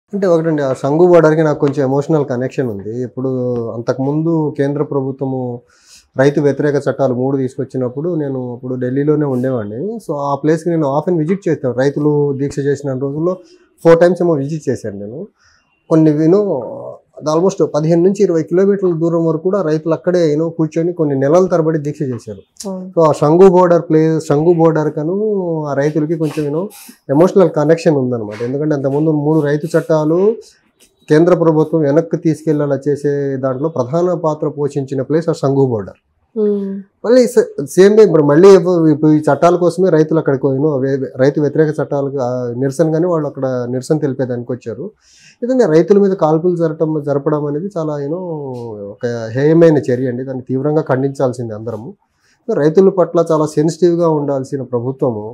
అంటే ఒకటండి ఆ సంఘు బోర్డర్కి నాకు కొంచెం ఎమోషనల్ కనెక్షన్ ఉంది ఇప్పుడు అంతకుముందు కేంద్ర ప్రభుత్వము రైతు వ్యతిరేక చట్టాలు మూడు తీసుకొచ్చినప్పుడు నేను అప్పుడు ఢిల్లీలోనే ఉండేవాడిని సో ఆ ప్లేస్కి నేను ఆఫెన్ విజిట్ చేస్తాను రైతులు దీక్ష చేసిన రోజుల్లో ఫోర్ టైమ్స్ ఏమో విజిట్ చేశాను నేను కొన్ని వినో ఆల్మోస్ట్ పదిహేను నుంచి ఇరవై కిలోమీటర్ల దూరం వరకు కూడా రైతులు అక్కడే యూనో కూర్చొని కొన్ని నెలల తరబడి దీక్ష చేశారు సో ఆ Singhu border place Singhu border కను ఆ రైతులకి కొంచెం యూనో ఎమోషనల్ కనెక్షన్ ఉందన్నమాట ఎందుకంటే అంతకుముందు మూడు రైతు చట్టాలు కేంద్ర ప్రభుత్వం వెనక్కి తీసుకెళ్లేలా చేసే దాంట్లో ప్రధాన పాత్ర పోషించిన ప్లేస్ ఆ శంగు బోర్డర్ మళ్ళీ సేమ్ డే ఇప్పుడు మళ్ళీ ఎవ- ఇప్పుడు ఈ చట్టాల కోసమే రైతులు అక్కడికి యూనో రైతు వ్యతిరేక చట్టాలకు ఆ, నిరసనగానే వాళ్ళు అక్కడ నిరసన తెలిపేదానికి వచ్చారు విధంగా రైతుల మీద కాల్పులు జరపడం జరపడం అనేది చాలా యూనో ఒక హేయమైన చర్య అండి దాన్ని తీవ్రంగా ఖండించాల్సింది అందరము రైతుల పట్ల చాలా సెన్సిటివ్గా ఉండాల్సిన ప్రభుత్వము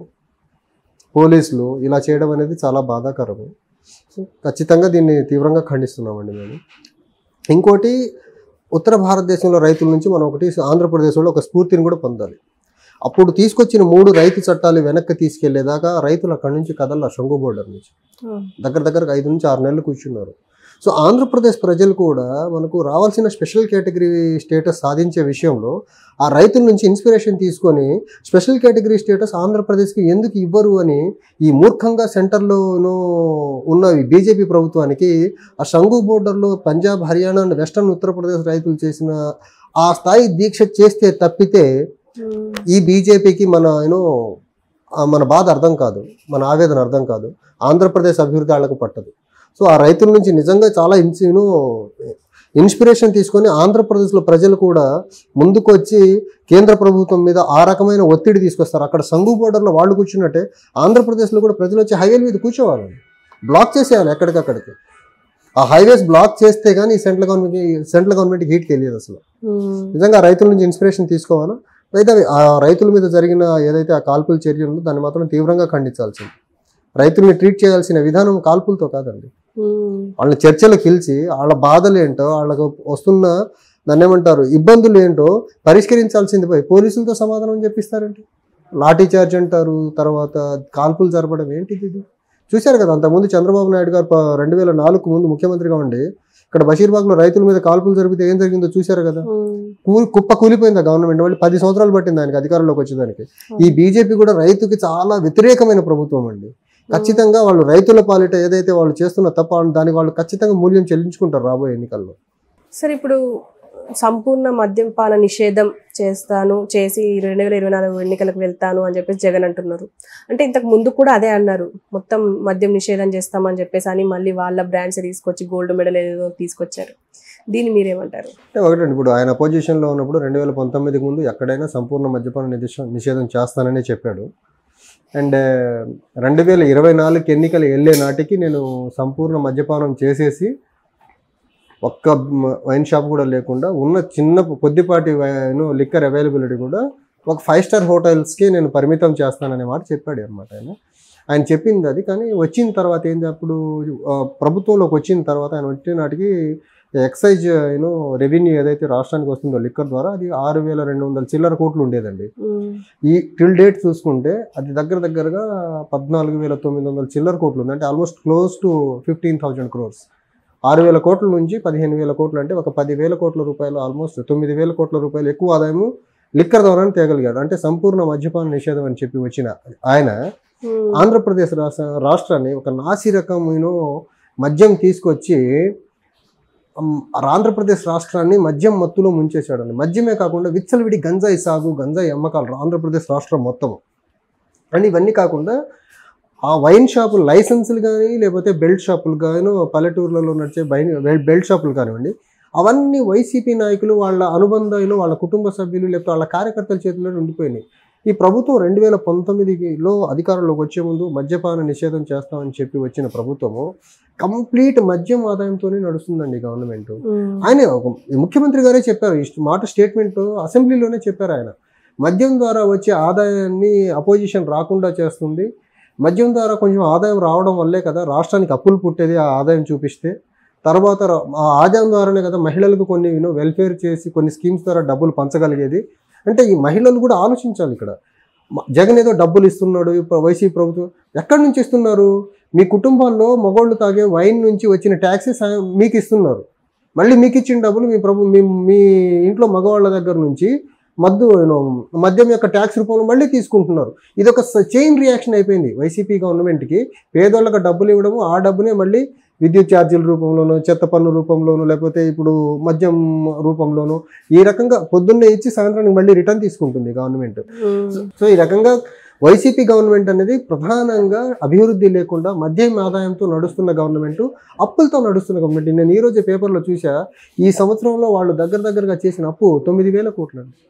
పోలీసులు ఇలా చేయడం అనేది చాలా బాధాకరము సో ఖచ్చితంగా దీన్ని తీవ్రంగా ఖండిస్తున్నామండి మేము ఇంకోటి ఉత్తర భారతదేశంలో రైతుల నుంచి మనం ఒకటి ఆంధ్రప్రదేశ్లో ఒక స్ఫూర్తిని కూడా పొందాలి అప్పుడు తీసుకొచ్చిన మూడు రైతు చట్టాలు వెనక్కి తీసుకెళ్లేదాకా రైతులు అక్కడి నుంచి కదల శంగు బోర్డర్ నుంచి దగ్గర దగ్గరకు ఐదు నుంచి ఆరు నెలలు కూర్చున్నారు సో ఆంధ్రప్రదేశ్ ప్రజలు కూడా మనకు రావాల్సిన స్పెషల్ కేటగిరీ స్టేటస్ సాధించే విషయంలో ఆ రైతుల నుంచి ఇన్స్పిరేషన్ తీసుకొని స్పెషల్ కేటగిరీ స్టేటస్ ఆంధ్రప్రదేశ్కి ఎందుకు ఇవ్వరు అని ఈ మూర్ఖంగా సెంటర్లోనూ ఉన్న ఈ బీజేపీ ప్రభుత్వానికి ఆ శంగు బోర్డర్లో పంజాబ్ హర్యానా అండ్ వెస్టర్న్ ఉత్తరప్రదేశ్ రైతులు చేసిన ఆ స్థాయి దీక్ష చేస్తే తప్పితే ఈ బీజేపీకి మన యూనో మన బాధ అర్థం కాదు మన ఆవేదన అర్థం కాదు ఆంధ్రప్రదేశ్ అభివృద్ధి వాళ్ళకు పట్టదు సో ఆ రైతుల నుంచి నిజంగా చాలా ఇన్స్ యూనో ఇన్స్పిరేషన్ తీసుకొని ఆంధ్రప్రదేశ్లో ప్రజలు కూడా ముందుకు వచ్చి కేంద్ర ప్రభుత్వం మీద ఆ రకమైన ఒత్తిడి తీసుకొస్తారు అక్కడ సంఘు బోర్డర్లో వాళ్ళు కూర్చున్నట్టే ఆంధ్రప్రదేశ్లో కూడా ప్రజలు వచ్చి హైవేల మీద కూర్చోవాలి బ్లాక్ చేసేయాలి ఎక్కడికక్కడికి ఆ హైవేస్ బ్లాక్ చేస్తే కానీ సెంట్రల్ గవర్నమెంట్ సెంట్రల్ గవర్నమెంట్కి హీట్ తెలియదు అసలు నిజంగా రైతుల నుంచి ఇన్స్పిరేషన్ తీసుకోవాలా అయితే అవి ఆ రైతుల మీద జరిగిన ఏదైతే ఆ కాల్పుల చర్య ఉందో దాన్ని మాత్రం తీవ్రంగా ఖండించాల్సింది రైతుల్ని ట్రీట్ చేయాల్సిన విధానం కాల్పులతో కాదండి వాళ్ళని చర్చలకు పిలిచి వాళ్ళ బాధలు ఏంటో వాళ్ళకు వస్తున్న దాన్ని ఏమంటారు ఇబ్బందులు ఏంటో పరిష్కరించాల్సింది పోయి పోలీసులతో సమాధానం చెప్పిస్తారండి లాఠీ చార్జ్ అంటారు తర్వాత కాల్పులు జరపడం ఏంటిది ఇది చూశారు కదా అంతకుముందు చంద్రబాబు నాయుడు గారు ప- రెండు వేల నాలుగు ముందు ముఖ్యమంత్రిగా ఉండి ఇక్కడ బషీర్బాగ్లో రైతుల మీద కాల్పులు జరిపితే ఏం జరిగిందో చూశారు కదా కూ- కుప్ప కూలిపోయింది గవర్నమెంట్ వాళ్ళు పది సంవత్సరాలు పట్టింది ఆయనకి అధికారంలోకి వచ్చేదానికి ఈ బీజేపీ కూడా రైతుకి చాలా వ్యతిరేకమైన ప్రభుత్వం అండి ఖచ్చితంగా వాళ్ళు రైతుల పాలిట ఏదైతే వాళ్ళు చేస్తున్న తప్ప దానికి వాళ్ళు ఖచ్చితంగా మూల్యం చెల్లించుకుంటారు రాబోయే ఎన్నికల్లో సరే ఇప్పుడు సంపూర్ణ మద్యపాన నిషేధం చేస్తాను చేసి రెండు వేల ఇరవై నాలుగు ఎన్నికలకు వెళ్తాను అని చెప్పేసి జగన్ అంటున్నారు అంటే ఇంతకు ముందు కూడా అదే అన్నారు మొత్తం మద్యం నిషేధం చేస్తామని చెప్పేసి అని మళ్ళీ వాళ్ళ బ్రాండ్స్ తీసుకొచ్చి గోల్డ్ మెడల్ ఏదో తీసుకొచ్చారు దీన్ని మీరేమంటారు అంటే ఒకటండి ఇప్పుడు ఆయన అపోజిషన్లో ఉన్నప్పుడు రెండు వేల పంతొమ్మిదికి ముందు ఎక్కడైనా సంపూర్ణ మద్యపాన నిషేధం నిషేధం చేస్తానని చెప్పాడు అండ్ రెండు వేల ఇరవై నాలుగు ఎన్నికలు వెళ్ళే నాటికి నేను సంపూర్ణ మద్యపానం చేసేసి ఒక్క మ- వైన్ షాప్ కూడా లేకుండా ఉన్న చిన్న కొద్దిపాటి వైన్ లిక్కర్ అవైలబిలిటీ కూడా ఒక ఫైవ్ స్టార్ హోటల్స్కి నేను పరిమితం చేస్తాననే మాట చెప్పాడు అనమాట ఆయన ఆయన చెప్పింది అది కానీ వచ్చిన తర్వాత ఏంటి అప్పుడు ఆ, ప్రభుత్వంలోకి వచ్చిన తర్వాత ఆయన వచ్చిన నాటికి ఎక్సైజ్ యూనో రెవెన్యూ ఏదైతే రాష్ట్రానికి వస్తుందో లిక్కర్ ద్వారా అది ఆరు వేల రెండు వందల చిల్లర కోట్లు ఉండేదండి ఈ టిల్ డేట్ చూసుకుంటే అది దగ్గర దగ్గరగా పద్నాలుగు వేల తొమ్మిది వందల చిల్లర కోట్లు ఉంది అంటే almost close to fifteen thousand crores ఆరు వేల కోట్ల నుంచి పదిహేను వేల కోట్లు అంటే ఒక పది వేల కోట్ల రూపాయలు ఆల్మోస్ట్ తొమ్మిది వేల కోట్ల రూపాయలు ఎక్కువ ఆదాయము లిక్కర్ ద్వారానే తేగలిగాడు అంటే సంపూర్ణ మద్యపాన నిషేధం అని చెప్పి వచ్చిన ఆయన ఆంధ్రప్రదేశ్ రాష్ట్ర రాష్ట్రాన్ని ఒక నాసి రకమైన మద్యం తీసుకొచ్చి అమ్, ఆంధ్రప్రదేశ్ రాష్ట్రాన్ని మద్యం మత్తులో ముంచేశాడండి మద్యమే కాకుండా విచ్చలవిడి గంజాయి సాగు గంజాయి అమ్మకాలు ఆంధ్రప్రదేశ్ రాష్ట్రం మొత్తం అండ్ ఇవన్నీ కాకుండా ఆ వైన్ షాపులు లైసెన్సులు కానీ లేకపోతే బెల్ట్ షాపులు కానీ పల్లెటూర్లలో నడిచే బై బెల్ట్ షాపులు కానివ్వండి అవన్నీ వైసీపీ నాయకులు వాళ్ళ అనుబంధాలు వాళ్ళ కుటుంబ సభ్యులు లేకపోతే వాళ్ళ కార్యకర్తల చేతిలో ఉండిపోయినాయి ఈ ప్రభుత్వం రెండు వేల పంతొమ్మిదిలో అధికారంలోకి వచ్చే ముందు మద్యపాన నిషేధం చేస్తామని చెప్పి వచ్చిన ప్రభుత్వము కంప్లీట్ మద్యం ఆదాయంతోనే నడుస్తుందండి గవర్నమెంట్ ఆయన ఒక ముఖ్యమంత్రి గారే చెప్పారు ఈ మాట స్టేట్మెంట్ అసెంబ్లీలోనే చెప్పారు ఆయన మద్యం ద్వారా వచ్చే ఆదాయాన్ని అపోజిషన్ రాకుండా చేస్తుంది మద్యం ద్వారా కొంచెం ఆదాయం రావడం వల్లే కదా రాష్ట్రానికి అప్పులు పుట్టేది ఆ ఆదాయం చూపిస్తే తర్వాత ర- ఆ ఆదాయం ద్వారానే కదా మహిళలకు కొన్ని యూనో వెల్ఫేర్ చేసి కొన్ని స్కీమ్స్ ద్వారా డబ్బులు పంచగలిగేది అంటే ఈ మహిళలు కూడా ఆలోచించాలి ఇక్కడ మ- జగన్ ఏదో డబ్బులు ఇస్తున్నాడు ఇప్పుడు వైసీపీ ప్రభుత్వం ఎక్కడి నుంచి ఇస్తున్నారు మీ కుటుంబాల్లో మగోళ్ళు తాగే వైన్ నుంచి వచ్చిన ట్యాక్సెస్ మీకు ఇస్తున్నారు మళ్ళీ మీకు ఇచ్చిన డబ్బులు మీ ప్రభు మీ మీ ఇంట్లో మగవాళ్ళ దగ్గర నుంచి మద్దు you know, మద్యం యొక్క ట్యాక్స్ రూపంలో మళ్ళీ తీసుకుంటున్నారు ఇది ఒక చైన్ రియాక్షన్ అయిపోయింది వైసీపీ గవర్నమెంట్కి పేదోళ్ళకి డబ్బులు ఇవ్వడము ఆ డబ్బునే మళ్ళీ విద్యుత్ ఛార్జీల రూపంలోనూ చెత్త పన్ను రూపంలోనూ లేకపోతే ఇప్పుడు మద్యం రూపంలోనూ ఈ రకంగా పొద్దున్నే ఇచ్చి సాయంత్రానికి మళ్ళీ రిటర్న్ తీసుకుంటుంది గవర్నమెంట్ ఉమ్, సో ఈ రకంగా వైసీపీ గవర్నమెంట్ అనేది ప్రధానంగా అభివృద్ధి లేకుండా మద్యం ఆదాయంతో నడుస్తున్న గవర్నమెంట్ అప్పులతో నడుస్తున్న గవర్నమెంట్ నేను ఈ రోజు పేపర్లో చూసా ఈ సంవత్సరంలో వాళ్ళు దగ్గర దగ్గరగా చేసిన అప్పు తొమ్మిది వేల కోట్లు అండి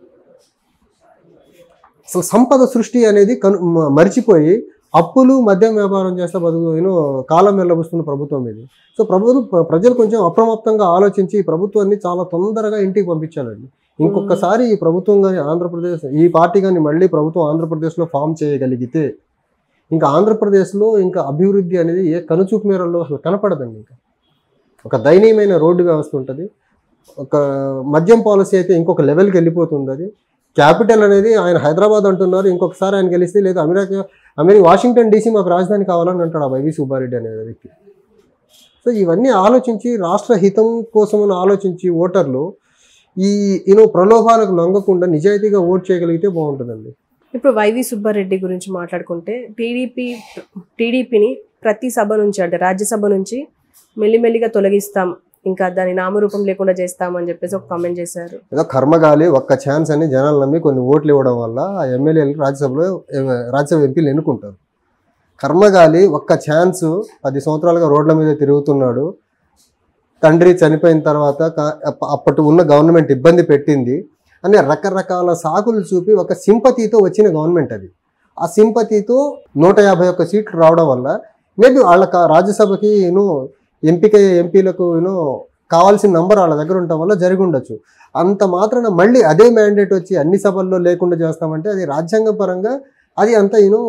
అసలు సంపద సృష్టి అనేది కను మ- మరిచిపోయి అప్పులు మద్యం వ్యాపారం చేస్తే బతుకు యూనో కాలం వెళ్ళబుస్తున్న ప్రభుత్వం ఇది సో ప్రభుత్వం ప్ర- ప్రజలు కొంచెం అప్రమత్తంగా ఆలోచించి ఈ ప్రభుత్వాన్ని చాలా తొందరగా ఇంటికి పంపించాలండి ఇంకొకసారి ఈ ప్రభుత్వం కానీ ఆంధ్రప్రదేశ్ ఈ పార్టీ కానీ మళ్ళీ ప్రభుత్వం ఆంధ్రప్రదేశ్లో ఫామ్ చేయగలిగితే ఇంకా ఆంధ్రప్రదేశ్లో ఇంకా అభివృద్ధి అనేది ఏ కనుచూపు మేరల్లో అసలు కనపడదండి ఇంకా ఒక దయనీయమైన రోడ్డు వ్యవస్థ ఉంటుంది ఒక మద్యం పాలసీ అయితే ఇంకొక లెవెల్కి వెళ్ళిపోతుంది అది క్యాపిటల్ అనేది ఆయన హైదరాబాద్ అంటున్నారు ఇంకొకసారి ఆయన గెలిస్తే లేదా అమెరికా అమెరికా వాషింగ్టన్ డీసీ మాకు రాజధాని కావాలని అంటాడు ఆ వైవి సుబ్బారెడ్డి అనే వ్యక్తి సో ఇవన్నీ ఆలోచించి రాష్ట్ర హితం కోసమని ఆలోచించి ఓటర్లు ఈ యూనో ప్రలోభాలకు లొంగకుండా నిజాయితీగా ఓట్ చేయగలిగితే బాగుంటుందండి ఇప్పుడు వైవి సుబ్బారెడ్డి గురించి మాట్లాడుకుంటే టీడీపీ టీడీపీని ప్రతి సభ నుంచి అంటే రాజ్యసభ నుంచి మెల్లిమెల్లిగా తొలగిస్తాం ఇంకా దాని నామరూపం లేకుండా చేస్తాం అని చెప్పేసి ఒక కామెంట్ చేశారు ఏదో కర్మగాలి ఒక్క ఛాన్స్ అని జనాలు నమ్మి కొన్ని ఓట్లు ఇవ్వడం వల్ల ఆ ఎమ్మెల్యేలు రాజ్యసభలో ఏ- రాజ్యసభ ఎంపీలు ఎన్నుకుంటారు కర్మగాలి ఒక్క ఛాన్స్ పది సంవత్సరాలుగా రోడ్ల మీద తిరుగుతున్నాడు తండ్రి చనిపోయిన తర్వాత క- అప్ప- అప్పటి ఉన్న గవర్నమెంట్ ఇబ్బంది పెట్టింది అనే రకరకాల సాకులు చూపి ఒక సింపతితో వచ్చిన గవర్నమెంట్ అది ఆ సింపతితో నూట యాభై ఒక్క సీట్లు రావడం వల్ల మేబీ వాళ్ళ క- రాజ్యసభకి యూనో ఎంపిక ఎంపీలకు యూనో కావాల్సిన నంబర్ వాళ్ళ దగ్గర ఉండటం వల్ల జరిగి ఉండొచ్చు అంత మాత్రాన మళ్ళీ అదే మ్యాండేట్ వచ్చి అన్ని సభల్లో లేకుండా చేస్తామంటే అది రాజ్యాంగ పరంగా అది అంత యూనో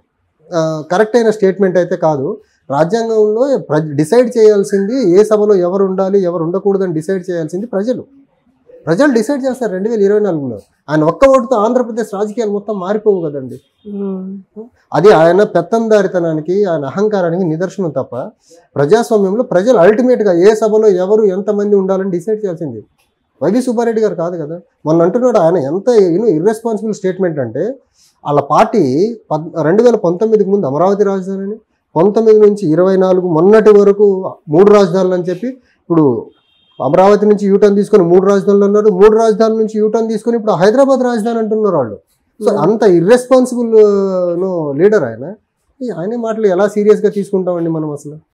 కరెక్ట్ అయిన స్టేట్మెంట్ అయితే కాదు రాజ్యాంగంలో డిసైడ్ చేయాల్సింది ఏ సభలో ఎవరు ఉండాలి ఎవరు ఉండకూడదని డిసైడ్ చేయాల్సింది ప్రజలు ప్రజలు డిసైడ్ చేస్తారు రెండు వేల ఇరవై నాలుగులో ఆయన ఒక్క ఓటుతో ఆంధ్రప్రదేశ్ రాజకీయాలు మొత్తం మారిపోవు కదండి ఉమ్, అది ఆయన పెత్తందారితనానికి ఆయన అహంకారానికి నిదర్శనం తప్ప ప్రజాస్వామ్యంలో ప్రజలు అల్టిమేట్గా ఏ సభలో ఎవరు ఎంతమంది ఉండాలని డిసైడ్ చేయాల్సింది వైవి సుబ్బారెడ్డి గారు కాదు కదా మొన్న అంటున్నాడు ఆయన ఎంత యూనో ఇర్రెస్పాన్సిబుల్ స్టేట్మెంట్ అంటే వాళ్ళ పార్టీ పద్ రెండు వేల పంతొమ్మిదికి ముందు అమరావతి రాజధానిని పంతొమ్మిది నుంచి ఇరవై నాలుగు మొన్నటి వరకు మూడు రాజధానులు అని చెప్పి ఇప్పుడు అమరావతి నుంచి యూటర్న్ తీసుకొని మూడు రాజధానులు అన్నారు మూడు రాజధానుల నుంచి యూటర్న్ తీసుకొని ఇప్పుడు హైదరాబాద్ రాజధాని అంటున్నారు వాళ్ళు సో అంత ఇర్రెస్పాన్సిబుల్ లీడర్ ఆయన ఈ ఆయన మాటలు ఎలా సీరియస్గా తీసుకుంటామండి మనం అసలు